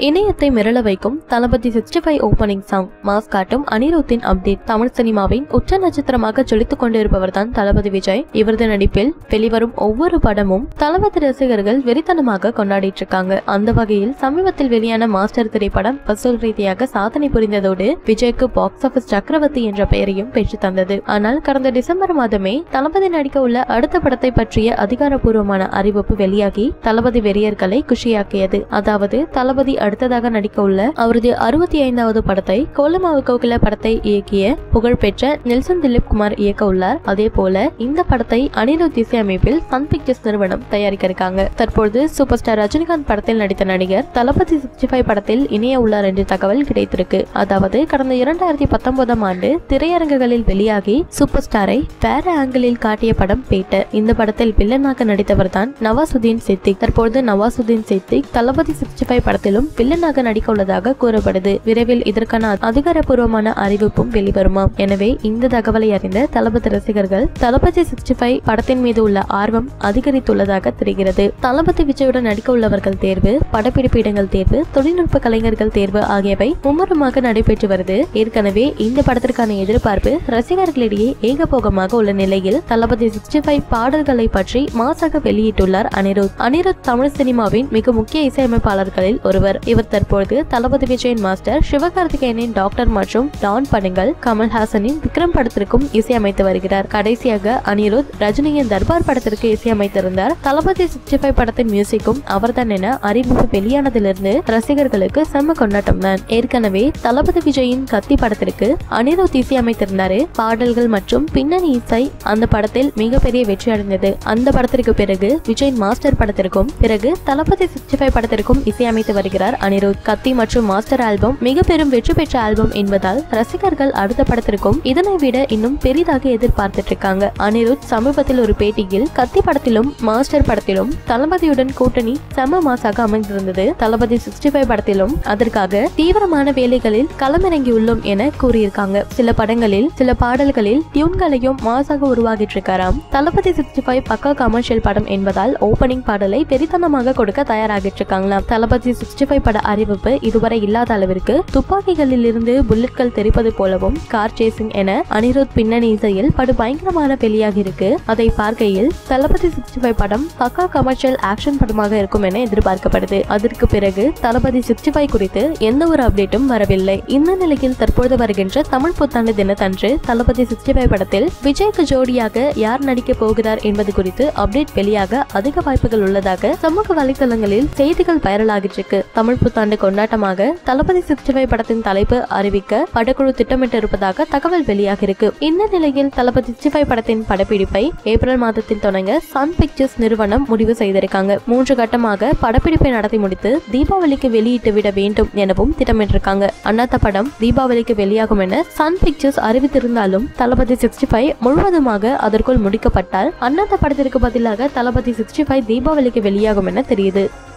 இணையத்தை மிரள வைக்கும் Thalapathy sixty five opening song mass காட்டும் அனிருத்தின் அப்டேட் தமிழ் சினிமாவின் உச்ச நட்சத்திரமாக ஜொலித்துக் கொண்டிருப்பவர் தான் தளபதி விஜய் இவரது நடிப்பில் வெளிவரும் ஒவ்வொரு படமும் தளபதி ரசிகர்கள் வெறித்தனமாக கொண்டாடிட்டு இருக்காங்க அந்த வகையில் சமீபத்தில் வெளியான மாஸ்டர் திரைப்படம் வசூல் ரீதியாக சாதனை புரிந்ததோடு விஜய்க்கு பாக்ஸ் ஆபீஸ் சக்கரவர்த்தி என்ற பெயரையும் பெற்று தந்தது ஆனால் கடந்த டிசம்பர் மாதமே தளபதி நடிக்க உள்ள அடுத்த படத்தை பற்றிய அதிகாரப்பூர்வமான அறிவிப்பு வெளியாகி தளபதி வெறியர்களை குஷியாக்கியது அதாவது தளபதி அடுத்ததாக நடிக்க உள்ள அவரது அறுபத்தி ஐந்தாவது படத்தை கோலமாவு கோகில படத்தை இயக்கிய புகழ்பெற்ற நெல்சன் திலீப் குமார் இயக்க உள்ளார் அதே போல இந்த படத்தை அனிருத் இசையமைப்பில் சன் பிக்சர்ஸ் நிறுவனம் தயாரிக்க இருக்காங்க தற்பொழுது சூப்பர் ஸ்டார் ரஜினிகாந்த் படத்தில் நடித்த நடிகர் தளபதி சிக்ஸ்டி ஃபைவ் படத்தில் இணைய உள்ளார் என்ற தகவல் கிடைத்திருக்கு அதாவது கடந்த இரண்டாயிரத்தி பத்தொன்பதாம் ஆண்டு திரையரங்குகளில் வெளியாகி சூப்பர் ஸ்டாரை வேற ஆங்கிளில் காட்டிய படம் பேட்ட இந்த படத்தில் வில்லனாக நடித்தவர் தான் நவாசுதீன் சித்திக் தற்பொழுது நவாசுதீன் சித்திக் தளபதி சிக்ஸ்டி ஃபைவ் படத்திலும் வில்லனாக நடிக்க உள்ளதாக கூறப்படுது விரைவில் இதற்கான அதிகாரப்பூர்வமான அறிவிப்பும் வெளிவருமாம் எனவே இந்த தகவலை அறிந்த தளபதி ரசிகர்கள் தளபதி சிக்ஸ்டி ஃபைவ் படத்தின் மீது உள்ள ஆர்வம் அதிகரித்துள்ளதாக தெரிகிறது தளபதி விஜயுடன் நடிக்க உள்ளவர்கள் தேர்வு படப்பிடிப்பு இடங்கள் தேர்வு தொழில்நுட்ப கலைஞர்கள் தேர்வு ஆகியவை மும்முரமாக நடைபெற்று வருது ஏற்கனவே இந்த படத்திற்கான எதிர்பார்ப்பு ரசிகர்களிடையே ஏகபோகமாக உள்ள நிலையில் தளபதி சிக்ஸ்டி ஃபைவ் பாடல்களை பற்றி மாசாக வெளியிட்டுள்ளார் அனிருத் அனிருத் தமிழ் சினிமாவின் மிக முக்கிய இசையமைப்பாளர்களில் ஒருவர் இவர் தற்பொழுது தளபதி விஜயன் மாஸ்டர் சிவகார்த்திகேயனின் டாக்டர் மற்றும் டான் படங்கள் கமல்ஹாசனின் விக்ரம் படத்திற்கும் இசையமைத்து வருகிறார் கடைசியாக அனிருத் ரஜினியின் தர்பார் படத்திற்கு இசையமைத்திருந்தார் தளபதி சிக்ஸ்டி ஃபைவ் படத்தின் மியூசிக்கும் அவர்தான் என அறிவிப்பு வெளியானதிலிருந்து ரசிகர்களுக்கு செம்ம கொண்டாட்டம் தான் ஏற்கனவே தளபதி விஜயின் கத்தி படத்திற்கு அனிருத் இசையமைத்திருந்தாரு பாடல்கள் மற்றும் பின்னணி இசை அந்த படத்தில் மிகப்பெரிய வெற்றி அடைந்தது அந்த படத்திற்கு பிறகு விஜய் மாஸ்டர் படத்திற்கும் பிறகு தளபதி சிக்ஸ்டி ஃபைவ் படத்திற்கும் இசையமைத்து வருகிறார் அனிருத் கத்தி மற்றும் மாஸ்டர் ஆல்பம் மிக பெரும் வெற்றி பெற்ற ஆல்பம் என்பதால் ரசிகர்கள் அடுத்த படத்திற்கும் இதனை விட இன்னும் பெரிதாக எதிர்பார்த்துட்டு இருக்காங்க அனிருத் சமீபத்தில் ஒரு பேட்டியில் கத்தி படத்திலும் மாஸ்டர் படத்திலும் தளபதியுடன் கூட்டணி செம மாசாக அமைந்திருந்தது தளபதி சிக்ஸ்டி ஃபைவ் படத்திலும் அதற்காக தீவிரமான வேலைகளில் களமிறங்கியுள்ளோம் என கூறியிருக்காங்க சில படங்களில் சில பாடல்களில் டியூன்களையும் மாசாக உருவாகிட்டு இருக்காராம் Thalapathy sixty five pakka commercial படம் என்பதால் ஓபனிங் பாடலை பெரித்தனமாக கொடுக்க தயாராகிட்டு இருக்காங்களாம் தளபதி சிக்ஸ்டி ஃபைவ் பட அறிவிப்பு இதுவரை இல்லாத அளவிற்கு துப்பாக்கிகளில் இருந்து புல்லட்கள் தெரிப்பது போலவும் கார் சேசிங் என அனிருத் பின்னணி இசையில் படு பயங்கரமான வெளியாகி இருக்கு அதை பார்க்கையில் தளபதி சிக்ஸ்டி ஃபைவ் படம் பக்கா கமர்ஷியல் ஆக்ஷன் படமாக இருக்கும் என எதிர்பார்க்கப்படுது அதற்கு பிறகு தளபதி சிக்ஸ்டி ஃபைவ் குறித்து எந்த ஒரு அப்டேட்டும் வரவில்லை இந்த நிலையில் தற்பொழுது வருகின்ற தமிழ் புத்தாண்டு தினத்தன்று தளபதி சிக்ஸ்டி ஃபைவ் படத்தில் விஜய்க்கு ஜோடியாக யார் நடிக்க போகிறார் என்பது குறித்து அப்டேட் வெளியாக அதிக வாய்ப்புகள் உள்ளதாக சமூக வலைதளங்களில் செய்திகள் வைரலாகிட்டு இருக்கு தமிழ் புத்தாண்டு கொண்டாட்டமாக தளபதி சிக்ஸ்டி ஃபைவ் படத்தின் தலைப்பு அறிவிக்க படக்குழு திட்டமிட்டு இருப்பதாக தகவல் வெளியாகிருக்கு இந்த நிலையில் தளபதி சிக்ஸ்டி ஃபைவ் படத்தின் படப்பிடிப்பை ஏப்ரல் மாதத்தில் தொடங்க சன் பிக்சர்ஸ் நிறுவனம் முடிவு செய்திருக்காங்க மூன்று கட்டமாக படப்பிடிப்பை நடத்தி முடித்து தீபாவளிக்கு வெளியிட்டு விட வேண்டும் எனவும் திட்டமிட்டிருக்காங்க அண்ணாத்த படம் தீபாவளிக்கு வெளியாகும் என சன் பிக்சர்ஸ் அறிவித்திருந்தாலும் தளபதி சிக்ஸ்டி ஃபைவ் முழுவதுமாக அதற்குள் முடிக்கப்பட்டால் அண்ணாத்த படத்திற்கு பதிலாக தளபதி சிக்ஸ்டி ஃபைவ் தீபாவளிக்கு வெளியாகும் என தெரியுது